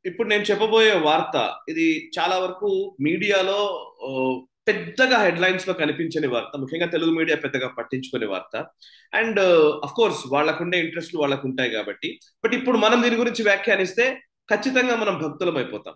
ఇప్పుడు నేను చెప్పబోయే వార్త ఇది చాలా వరకు మీడియాలో ఓ, పెద్దగా హెడ్లైన్స్ లో కనిపించని వార్త ముఖ్యంగా తెలుగు మీడియా పెద్దగా పట్టించుకునే వార్త అండ్ అఫ్ కోర్స్ వాళ్ళకుండే ఇంట్రెస్ట్లు వాళ్ళకు ఉంటాయి కాబట్టి బట్ ఇప్పుడు మనం దీని గురించి వ్యాఖ్యానిస్తే ఖచ్చితంగా మనం భక్తులం అయిపోతాం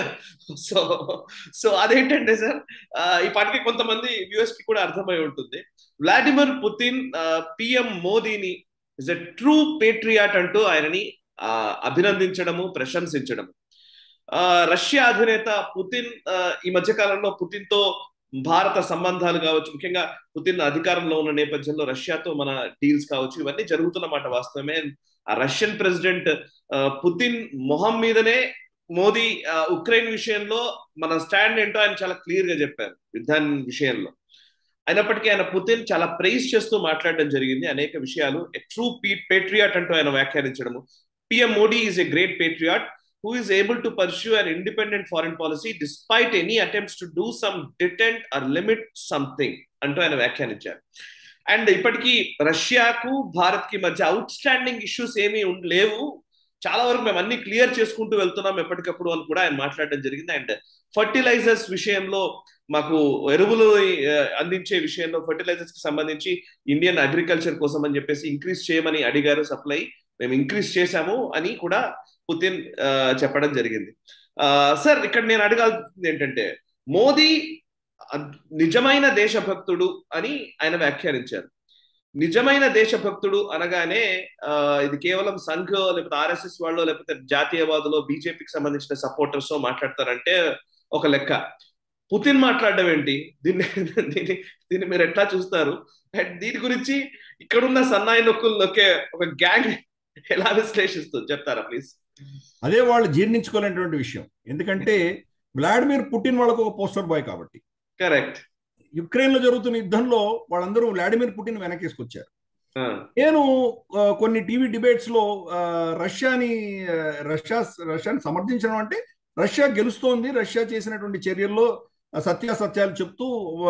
సో సో అదేంటంటే సార్ ఆ, ఈ పాటికి కొంతమంది వ్యూఎస్ కి కూడా అర్థమై ఉంటుంది వ్లాదిమిర్ పుతిన్ పిఎం మోదీని ఇస్ ఎ ట్రూ పేట్రియాట్ అంటూ ఆయనని ఆ, అభినందించడము ప్రశంసించడము ఆ, రష్యా అధినేత పుతిన్ ఆ, ఈ మధ్య కాలంలో పుతిన్ తో భారత సంబంధాలు కావచ్చు ముఖ్యంగా పుతిన్ అధికారంలో ఉన్న నేపథ్యంలో రష్యాతో మన డీల్స్ కావచ్చు ఇవన్నీ జరుగుతున్నమాట వాస్తవమే ఆ రష్యన్ ప్రెసిడెంట్ ఆ, పుతిన్ మొహం మీదనే మోదీ ఆ, ఉక్రెయిన్ విషయంలో మన స్టాండ్ ఏంటో ఆయన చాలా క్లియర్ గా చెప్పారు యుద్ధాన్ని విషయంలో అయినప్పటికీ ఆయన పుతిన్ చాలా ప్రైజ్ చేస్తూ మాట్లాడడం జరిగింది అనేక విషయాలు ట్రూ పేట్రియాట్ అంటూ ఆయన వ్యాఖ్యానించడము PM Modi is a great patriot who is able to pursue an independent foreign policy despite any attempts to do some detent or limit something అంటూ ఆయన వ్యాఖ్యానించారు అండ్ ఇప్పటికీ రష్యాకు భారత్ కి మధ్య అవుట్ స్టాండింగ్ ఇష్యూస్ ఏమీ ఉం- లేవు చాలా వరకు మేము అన్ని క్లియర్ చేసుకుంటూ వెళ్తున్నాం ఎప్పటికప్పుడు అని కూడా ఆయన మాట్లాడడం జరిగింది అండ్ ఫర్టిలైజర్స్ విషయంలో మాకు ఎరువులు ఆ, అందించే విషయంలో ఫర్టిలైజర్స్ కి సంబంధించి ఇండియన్ అగ్రికల్చర్ కోసం అని చెప్పేసి ఇంక్రీజ్ చేయమని అడిగారు సప్లై మేము ఇంక్రీజ్ చేశాము అని కూడా పుతిన్ ఆ, చెప్పడం జరిగింది ఆ, సార్ ఇక్కడ నేను అడగాల్సింది ఏంటంటే మోదీ అద్- నిజమైన దేశభక్తుడు అని ఆయన వ్యాఖ్యానించారు నిజమైన దేశభక్తుడు అనగానే ఆ, ఇది కేవలం సంఘ్ లేకపోతే ఆర్ఎస్ఎస్ వాళ్ళు లేకపోతే జాతీయవాదులో బీజేపీకి సంబంధించిన సపోర్టర్స్ మాట్లాడతారంటే ఒక లెక్క పుతిన్ మాట్లాడడం ఏంటి దీన్ని దీన్ని దీన్ని మీరు ఎట్లా చూస్తారు అండ్ దీని గురించి ఇక్కడున్న సన్నాయి నొక్కులు నొక్కే ఒక గ్యాంగ్ ఎలా విశ్లేషిస్తుంది చెప్తారా ప్లీజ్ అదే వాళ్ళు జీర్ణించుకోలేనటువంటి విషయం ఎందుకంటే వ్లాడిమిర్ పుటిన్ వాళ్ళకు ఒక పోస్టర్ బాయ్ కాబట్టి కరెక్ట్ యుక్రెయిన్ లో జరుగుతున్న యుద్ధంలో వాళ్ళందరూ వ్లాడిమిర్ పుటిన్ వెనకేసుకొచ్చారు నేను ఆ, కొన్ని టీవీ డిబేట్స్ లో ఆ, రష్యాని ఆ, రష్యా రష్యాని సమర్థించడం అంటే రష్యా గెలుస్తోంది రష్యా చేసినటువంటి చర్యల్లో ఆ, సత్యాసత్యాలు చెప్తూ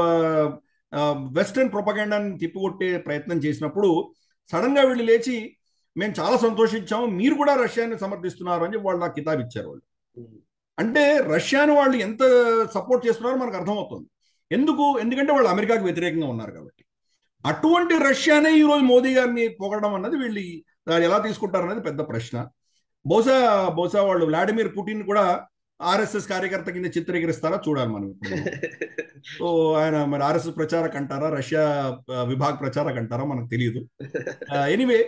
వెస్టర్న్ ప్రొపగండాని తిప్పికొట్టే ప్రయత్నం చేసినప్పుడు సడన్ గా వీళ్ళు లేచి మేము చాలా సంతోషించాము మీరు కూడా రష్యాని సమర్థిస్తున్నారు అని చెప్పి వాళ్ళు నాకు కితాబ్ ఇచ్చారు వాళ్ళు అంటే రష్యాని వాళ్ళు ఎంత సపోర్ట్ చేస్తున్నారో మనకు అర్థమవుతుంది ఎందుకు ఎందుకంటే వాళ్ళు అమెరికాకు వ్యతిరేకంగా ఉన్నారు కాబట్టి అటువంటి రష్యానే ఈరోజు మోదీ గారిని పొగడడం అన్నది వీళ్ళు దాన్ని ఎలా తీసుకుంటారు అనేది పెద్ద ప్రశ్న బహుశా బహుశా వాళ్ళు వ్లాడిమిర్ పుటిన్ కూడా ఆర్ఎస్ఎస్ కార్యకర్త కింద చిత్రీకరిస్తారా చూడాలి మనం ఇప్పుడు. సో ఆయన మరి ఆర్ఎస్ఎస్ ప్రచారక్ అంటారా రష్యా ఆ, విభాగ్ ప్రచారక్ అంటారా మనకు తెలియదు ఎనీవే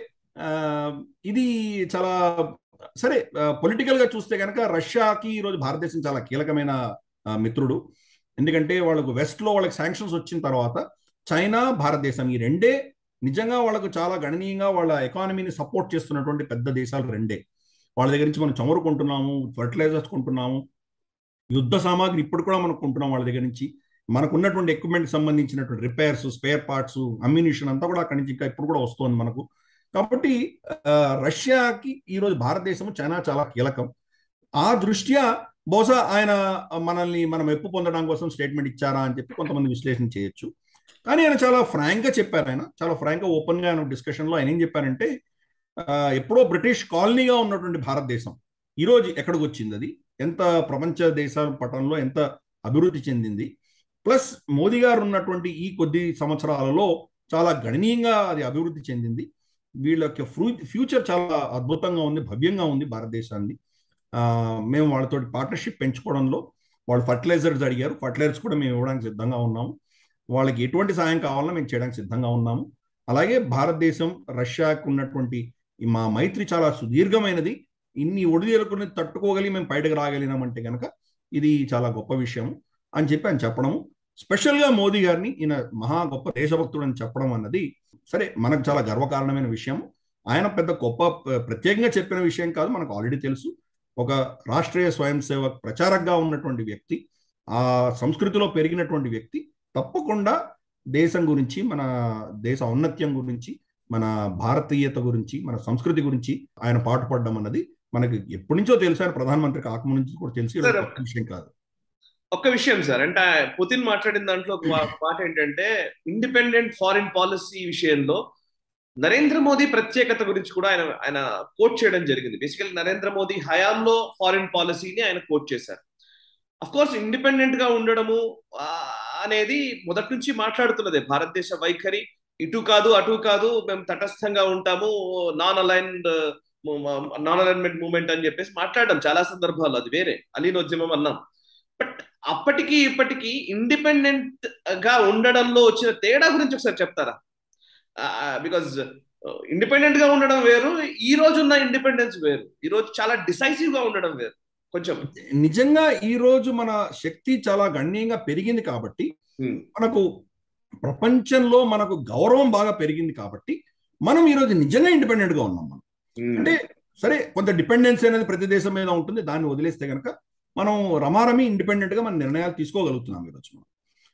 ఇది చాలా సరే పొలిటికల్ గా చూస్తే కనుక రష్యాకి ఈరోజు భారతదేశం చాలా కీలకమైన ఆ, మిత్రుడు ఎందుకంటే వాళ్ళకు వెస్ట్ లో వాళ్ళకి శాంక్షన్స్ వచ్చిన తర్వాత చైనా భారతదేశం ఈ రెండే నిజంగా వాళ్ళకు చాలా గణనీయంగా వాళ్ళ ఎకానమీని సపోర్ట్ చేస్తున్నటువంటి పెద్ద దేశాలు రెండే వాళ్ళ దగ్గర నుంచి మనం చమురు కొంటున్నాము ఫర్టిలైజర్స్ కొంటున్నాము యుద్ధ సామాగ్రి ఇప్పుడు కూడా మనం కొంటున్నాం వాళ్ళ దగ్గర నుంచి మనకు ఉన్నటువంటి ఎక్విప్మెంట్ సంబంధించినటువంటి రిపేర్స్ స్పేర్ పార్ట్స్ అమ్యునిషన్ అంతా కూడా అక్కడి నుంచి ఇంకా ఇప్పుడు కూడా వస్తుంది మనకు కాబట్టి ఆ, రష్యాకి ఈరోజు భారతదేశం చైనా చాలా కీలకం ఆ దృష్ట్యా బహుశా ఆయన మనల్ని మనం ఎప్పు పొందడం కోసం స్టేట్మెంట్ ఇచ్చారా అని చెప్పి కొంతమంది విశ్లేషణ చేయొచ్చు కానీ ఆయన చాలా ఫ్రాంక్ గా చెప్పారు ఆయన చాలా ఫ్రాంక్ గా ఓపెన్ గా ఆయన డిస్కషన్ లో ఆయన ఏం చెప్పారంటే ఆ, ఎప్పుడో బ్రిటిష్ కాలనీగా ఉన్నటువంటి భారతదేశం ఈరోజు ఎక్కడికి వచ్చింది అది ఎంత ప్రపంచ దేశాల పటంలో ఎంత అభివృద్ధి చెందింది ప్లస్ మోదీ గారు ఉన్నటువంటి ఈ కొద్ది సంవత్సరాలలో చాలా గణనీయంగా అది అభివృద్ధి చెందింది వీళ్ళ యొక్క ఫ్యూచర్ చాలా అద్భుతంగా ఉంది భవ్యంగా ఉంది భారతదేశాన్ని ఆ, మేము వాళ్ళతో పార్ట్నర్షిప్ పెంచుకోవడంలో వాళ్ళు ఫర్టిలైజర్స్ అడిగారు ఫర్టిలైజర్స్ కూడా మేము ఇవ్వడానికి సిద్ధంగా ఉన్నాము వాళ్ళకి ఎటువంటి సాయం కావాలన్నా మేము చేయడానికి సిద్ధంగా ఉన్నాము అలాగే భారతదేశం రష్యాకు ఉన్నటువంటి ఈ మా మైత్రి చాలా సుదీర్ఘమైనది ఇన్ని ఒడిదుడుకుని తట్టుకోగలిగి మేము బయటకు రాగలిగినామంటే కనుక ఇది చాలా గొప్ప విషయం అని చెప్పి ఆయన చెప్పడము స్పెషల్గా మోదీ గారిని ఈయన మహా గొప్ప దేశభక్తుడు అని చెప్పడం అన్నది సరే మనకు చాలా గర్వకారణమైన విషయం ఆయన పెద్ద గొప్ప ప్ర- ప్రత్యేకంగా చెప్పిన విషయం కాదు మనకు ఆల్రెడీ తెలుసు ఒక రాష్ట్రీయ స్వయం సేవక్ ప్రచారకగా ఉన్నటువంటి వ్యక్తి ఆ సంస్కృతిలో పెరిగినటువంటి వ్యక్తి తప్పకుండా దేశం గురించి మన దేశ ఔన్నత్యం గురించి మన భారతీయత గురించి మన సంస్కృతి గురించి ఆయన పాటుపడడం అన్నది మనకి ఎప్పటి నుంచో తెలుసు ఆయన ప్రధానమంత్రి కాకముందు నుంచి కూడా తెలుసు ఇది సరే. కొత్త విషయం కాదు ఒక్క విషయం సార్ అంటే పుతిన్ మాట్లాడిన దాంట్లో ఒక మా- మాట ఏంటంటే ఇండిపెండెంట్ ఫారిన్ పాలసీ విషయంలో నరేంద్ర మోదీ ప్రత్యేకత గురించి కూడా ఆయన ఆయన కోట్ చేయడం జరిగింది బేసికల్లీ నరేంద్ర మోదీ హయాంలో ఫారిన్ పాలసీని ఆయన కోట్ చేశారు అఫ్ కోర్స్ ఇండిపెండెంట్ గా ఉండడము అనేది మొదటి నుంచి మాట్లాడుతున్నదే భారతదేశ వైఖరి ఇటు కాదు అటు కాదు మేము తటస్థంగా ఉంటాము non aligned non alignment movement అని చెప్పేసి మాట్లాడడం చాలా సందర్భాల్లో అది వేరే అలీనోద్యమం అన్నాం బట్ అప్పటికి ఇప్పటికి ఇండిపెండెంట్ గా ఉండడంలో వచ్చిన తేడా గురించి ఒకసారి చెప్తారా బికాజ్ ఇండిపెండెంట్ గా ఉండడం వేరు ఈ రోజు ఉన్న ఇండిపెండెన్స్ వేరు ఈ రోజు చాలా డిసైసివ్ గా ఉండడం వేరు కొంచెం నిజంగా ఈ రోజు మన శక్తి చాలా గణనీయంగా పెరిగింది కాబట్టి మనకు ప్రపంచంలో మనకు గౌరవం బాగా పెరిగింది కాబట్టి మనం ఈ రోజు నిజంగా ఇండిపెండెంట్ గా ఉన్నాం మనం అంటే సరే కొంత డిపెండెన్సీ అనేది ప్రతి దేశం మీద ఉంటుంది దాన్ని వదిలేస్తే కనుక మనం రమారమి ఇండిపెండెంట్ గా మన నిర్ణయాలు తీసుకోగలుగుతున్నాం ఈరోజు మనం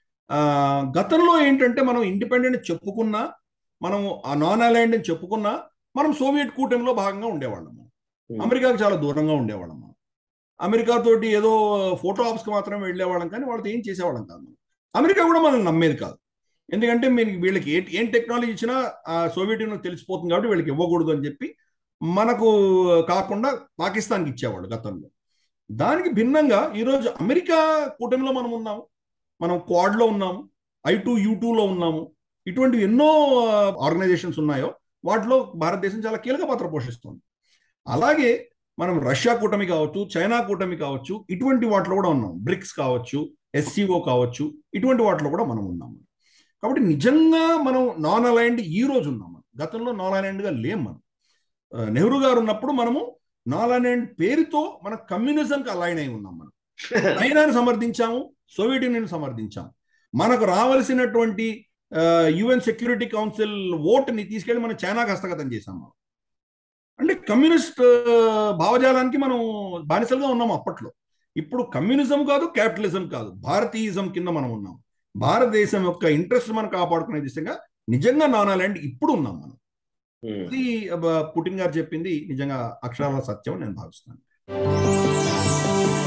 గతంలో ఏంటంటే మనం ఇండిపెండెంట్ చెప్పుకున్నా మనం ఆ నాన్ అలైండ్ అని చెప్పుకున్నా మనం సోవియట్ కూటమిలో భాగంగా ఉండేవాళ్ళం అమెరికాకు చాలా దూరంగా ఉండేవాళ్ళం మనం అమెరికా తోటి ఏదో ఫోటో ఆప్స్కి మాత్రమే వెళ్ళేవాళ్ళం కానీ వాళ్ళతో ఏం చేసేవాళ్ళం కాదు అమెరికా కూడా మనల్ని నమ్మేది కాదు ఎందుకంటే మీరు వీళ్ళకి ఏ ఏం టెక్నాలజీ ఇచ్చినా ఆ సోవియట్ యూనియన్ తెలిసిపోతుంది కాబట్టి వీళ్ళకి ఇవ్వకూడదు అని చెప్పి మనకు కాకుండా పాకిస్తాన్కి ఇచ్చేవాళ్ళు గతంలో దానికి భిన్నంగా ఈరోజు అమెరికా కూటమిలో మనం ఉన్నాము మనం క్వాడ్లో ఉన్నాము ఐ టూ యూ టూలో ఉన్నాము ఇటువంటి ఎన్నో ఆర్గనైజేషన్స్ ఉన్నాయో వాటిలో భారతదేశం చాలా కీలక పాత్ర పోషిస్తుంది అలాగే మనం రష్యా కూటమి కావచ్చు చైనా కూటమి కావచ్చు ఇటువంటి వాటిలో కూడా ఉన్నాం బ్రిక్స్ కావచ్చు ఎస్సీఓ కావచ్చు ఇటువంటి వాటిలో కూడా మనం ఉన్నాము కాబట్టి నిజంగా మనం నాన్ అలైన్డ్ ఈ రోజు ఉన్నాం మనం గతంలో నాన్ అలైన్డ్గా లేం మనం నెహ్రూ గారు ఉన్నప్పుడు మనము నాన్ అలైన్డ్ పేరుతో మన కమ్యూనిజంకి అలైన్ అయి ఉన్నాం మనం చైనాను సమర్థించాము సోవియట్ యూనియన్ సమర్థించాము మనకు రావాల్సినటువంటి యుఎన్ సెక్యూరిటీ కౌన్సిల్ ఓటుని తీసుకెళ్లి మనం చైనాకి హస్తగతం చేశాం మనం అంటే కమ్యూనిస్ట్ భావజాలానికి మనం బానిసలుగా ఉన్నాం అప్పట్లో ఇప్పుడు కమ్యూనిజం కాదు క్యాపిటలిజం కాదు భారతీయిజం కింద మనం ఉన్నాం భారతదేశం యొక్క ఇంట్రెస్ట్ మనం కాపాడుకునే దిశగా నిజంగా నానాలాండ్ ఇప్పుడు ఉన్నాం మనం ఇది పుటిన్ గారు చెప్పింది నిజంగా అక్షరాల సత్యం నేను భావిస్తాను